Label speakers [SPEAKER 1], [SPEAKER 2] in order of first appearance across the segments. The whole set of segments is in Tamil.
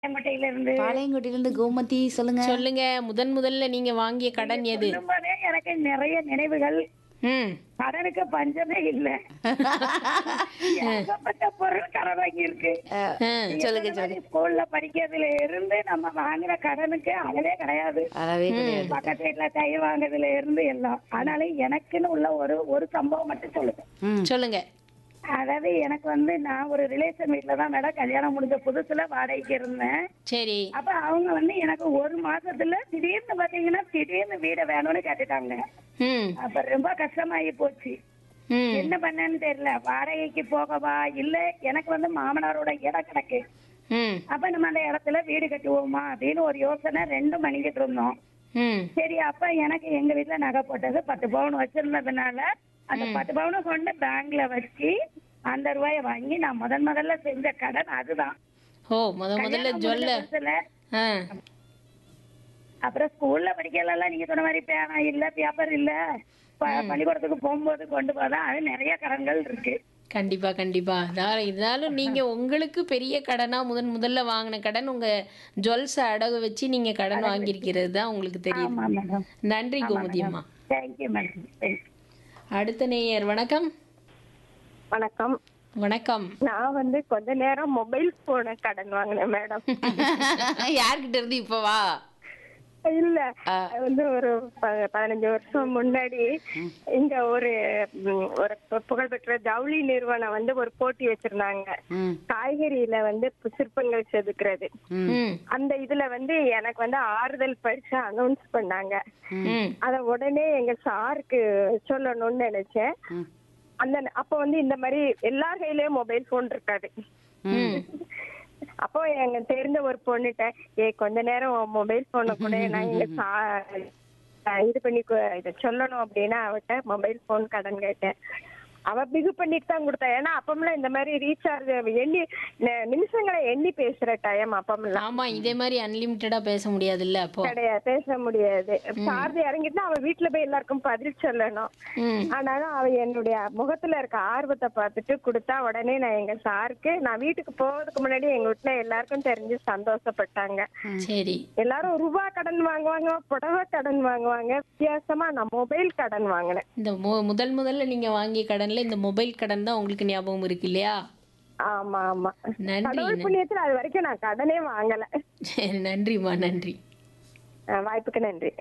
[SPEAKER 1] பாளையங்கோட்டையில இருந்து
[SPEAKER 2] பாளையங்கோட்டையில இருந்து கோமதி சொல்லுங்க
[SPEAKER 3] சொல்லுங்க முதன் முதல்ல நீங்க வாங்கிய கடன் எது
[SPEAKER 1] சொல்லும்போதே எனக்கு நிறைய நினைவுகள்
[SPEAKER 3] ம்
[SPEAKER 1] கடனுக்கு பஞ்சமே இல்ல ஏகப்பட்ட பொருள் கடன் வாங்கி இருக்கு
[SPEAKER 2] அஹ், சொல்லுங்க சொல்லுங்க
[SPEAKER 1] ஸ்கூல்ல படிக்கிறதுல இருந்து நம்ம வாங்குற கடனுக்கு அளவே கிடையாது
[SPEAKER 2] அறவே கிடையாது
[SPEAKER 1] பக்கத்து வீட்டுல தயிர் வாங்குறதுல இருந்து எல்லாம் அதனால எனக்குன்னு உள்ள ஒரு ஒரு சம்பவம் மட்டும் சொல்லுங்க
[SPEAKER 2] ம்
[SPEAKER 3] சொல்லுங்க
[SPEAKER 1] அதாவது எனக்கு வந்து நான் ஒரு ரிலேஷன் வீட்ல தான் மேடம் கல்யாணம் முடிஞ்ச புதுசுல வாடகைக்கு இருந்தேன்
[SPEAKER 3] சரி
[SPEAKER 1] அப்ப அவங்க வந்து எனக்கு ஒரு மாசத்துல திடீர்னு பாத்தீங்கன்னா திடீர்னு வீட வேணும்னு கேட்டுட்டாங்க
[SPEAKER 3] ம்
[SPEAKER 1] அப்ப ரொம்ப கஷ்டமாயி போச்சு
[SPEAKER 3] ம்
[SPEAKER 1] என்ன பண்ணேன்னு தெரியல வாடகைக்கு போகவா இல்ல எனக்கு வந்து மாமனாரோட இடம் கிடக்கு
[SPEAKER 3] ம்
[SPEAKER 1] அப்ப நம்ம அந்த இடத்துல வீடு கட்டுவோமா அப்படின்னு ஒரு யோசனை ரெண்டு மணிக்கிட்டு இருந்தோம்
[SPEAKER 3] ம்
[SPEAKER 1] சரி அப்ப எனக்கு எங்க வீட்டுல நகை போட்டது பத்து பவுன் வச்சிருந்ததுனால அந்த பத்து பவுனை கொண்டு பேங்க்ல வச்சு அந்த ரூபாய வாங்கி நான் முதன் முதல்ல செஞ்ச கடன் அதுதான்
[SPEAKER 3] ஓ முத முதல்ல
[SPEAKER 1] கல்யாணம்
[SPEAKER 3] சொல்ல
[SPEAKER 1] முடிஞ்ச புதுசுல
[SPEAKER 3] ஆ
[SPEAKER 1] அப்புறம் ஸ்கூல்ல படிக்கலாம் நீங்க சொன்ன மாதிரி பேனா இல்ல பேப்பர் இல்ல ப- பள்ளிக்கூடத்துக்கு போகும்போது கொண்டு போதா அது நிறைய கடன்கள் இருக்கு
[SPEAKER 3] கண்டிப்பா கண்டிப்பா அதான் இருந்தாலும் நீங்க உங்களுக்கு பெரிய கடனா முதன் முதல்ல வாங்கின கடன் உங்க ஜுவல்ஸ் அடகு வச்சு நீங்க கடன் வாங்கியிருக்கிறது தான் உங்களுக்கு தெரியும்
[SPEAKER 1] ஆமா மேடம்
[SPEAKER 3] நன்றி கோமதி அம்மா
[SPEAKER 1] தேங்க்யூ மேடம் தேங்க்யூ
[SPEAKER 3] அடுத்த நேயர் வணக்கம்
[SPEAKER 4] வணக்கம்
[SPEAKER 3] வணக்கம்
[SPEAKER 4] நான் வந்து கொஞ்ச நேரம் மொபைல் போன கடன் வாங்கினேன் மேடம்
[SPEAKER 2] யார்கிட்ட இருந்து இப்ப வா
[SPEAKER 4] இல்ல அது வந்து ஒரு ப- பதினஞ்சு வருஷம் முன்னாடி இங்க ஒரு ம், ஒரு பு- புகழ்பெற்ற ஜவுளி நிறுவனம் வந்து ஒரு போட்டி வச்சிருந்தாங்க
[SPEAKER 2] ம்
[SPEAKER 4] காய்கறியில வந்து பு- சிற்பங்கள் செதுக்குறது
[SPEAKER 3] ம்
[SPEAKER 4] அந்த இதுல வந்து எனக்கு வந்து ஆறுதல் பரிசு அனௌன்ஸ் பண்ணாங்க
[SPEAKER 3] ம்
[SPEAKER 4] அத உடனே எங்க சாருக்கு சொல்லணும்னு நினைச்சேன்
[SPEAKER 2] ம்.
[SPEAKER 4] அந்த அப்ப வந்து இந்த மாதிரி எல்லார் கையிலயும் மொபைல் போன் இருக்காது
[SPEAKER 3] ம்
[SPEAKER 4] அப்போ எங்க தெரிஞ்ச ஒரு பொண்ணுட்ட ஏ கொஞ்ச நேரம் மொபைல் போன கூட நான் இங்க சா- அஹ் இது பண்ணி கு- இத சொல்லணும் அப்படின்னா அவட்ட மொபைல் போன் கடன் கேட்டேன் அவ பிகு பண்ணிட்டு தான் கொடுத்தா ஏன்னா அப்பமெல்லாம் இந்த மாதிரி ரீசார்ஜ் எண்ணி ந- நிமிஷங்களை எண்ணி பேசுற டைம் அப்பமெல்லாம்
[SPEAKER 3] ஆமா இதே மாதிரி அன்லிமிட்டடா பேச முடியாதுல்ல அப்போ
[SPEAKER 4] கிடையாது பேச முடியாது சார்ஜ் இறங்கிட்டு அவ வீட்டுல போய் எல்லாருக்கும் பதில் சொல்லணும்
[SPEAKER 3] ம்
[SPEAKER 4] ஆனாலும் அவ என்னுடைய முகத்துல இருக்க ஆர்வத்தை பார்த்துட்டு கொடுத்தா உடனே நான் எங்க சாருக்கு நான் வீட்டுக்கு போறதுக்கு முன்னாடி எங்க வீட்டுல எல்லாருக்கும் தெரிஞ்சு சந்தோஷப்பட்டாங்க
[SPEAKER 3] சரி
[SPEAKER 4] எல்லாரும் ரூபா கடன் வாங்குவாங்க புடவை கடன் வாங்குவாங்க வித்தியாசமா நான் மொபைல் கடன் வாங்கினேன்
[SPEAKER 3] இந்த மு- முதல் முதல்ல நீங்க வாங்கிய கடன்ல இந்த மொபைல் கடன் தான் உங்களுக்கு ஞாபகம் இருக்கு இல்லையா
[SPEAKER 4] ஆமா ஆமா
[SPEAKER 3] நன்றி
[SPEAKER 4] கடவுள் புண்ணியத்துல அது வரைக்கும் நான் கடனே வாங்கல
[SPEAKER 3] சரி, நன்றிம்மா நன்றி
[SPEAKER 4] அஹ் வாய்ப்புக்கு நன்றி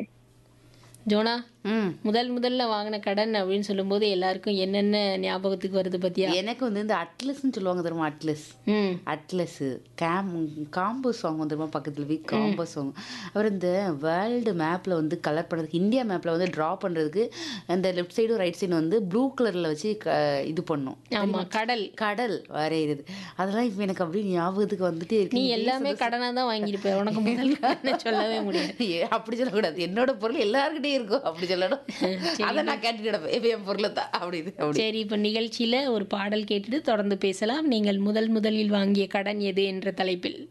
[SPEAKER 3] ஜோனா
[SPEAKER 2] ம்
[SPEAKER 3] முதல் முதல்ல வாங்கின கடன் அப்படின்னு சொல்லும்போது எல்லாருக்கும் என்னென்ன ஞாபகத்துக்கு வருது பத்தியா
[SPEAKER 2] எனக்கு வந்து இந்த அட்லஸ்ன்னு சொல்லுவாங்க தெரியுமா அட்லஸ்
[SPEAKER 3] ம்
[SPEAKER 2] அட்லஸ் கேம் காம்போ சாங் வந்துருமா பக்கத்தில் போய் காம்போ சாங் அப்புறம் இந்த வேர்ல்டு மேப்பில் வந்து கலர் பண்ணுறதுக்கு இந்தியா மேப்பில் வந்து ட்ரா பண்ணுறதுக்கு அந்த லெஃப்ட் சைடும் ரைட் சைடும் வந்து ப்ளூ கலரில் வச்சு க இது பண்ணும்
[SPEAKER 3] ஆமா கடல்
[SPEAKER 2] கடல் வரைகிறது அதெல்லாம் இப்போ எனக்கு அப்படியே ஞாபகத்துக்கு வந்துட்டே இருக்கு
[SPEAKER 3] நீ
[SPEAKER 2] நீ
[SPEAKER 3] எல்லாமே கடனா தான் வாங்கியிருப்ப உனக்கு முதல் கடன் சொல்லவே முடியாது
[SPEAKER 2] ஏ, அப்படி சொல்லக்கூடாது என்னோட பொருள் எல்லாருக்கிட்டே இருக்கும் அப்படி சொல்லணும் அதை நான் கேட்டுட்டு கிடப்பேன் இப்போ என் பொருளை தான் அப்படி இது அப்படி
[SPEAKER 3] சரி இப்ப நிகழ்ச்சியில ஒரு பாடல் கேட்டுட்டு தொடர்ந்து பேசலாம் நீங்கள் முதல் முதலில் வாங்கிய கடன் எது என்ற தலைப்பில்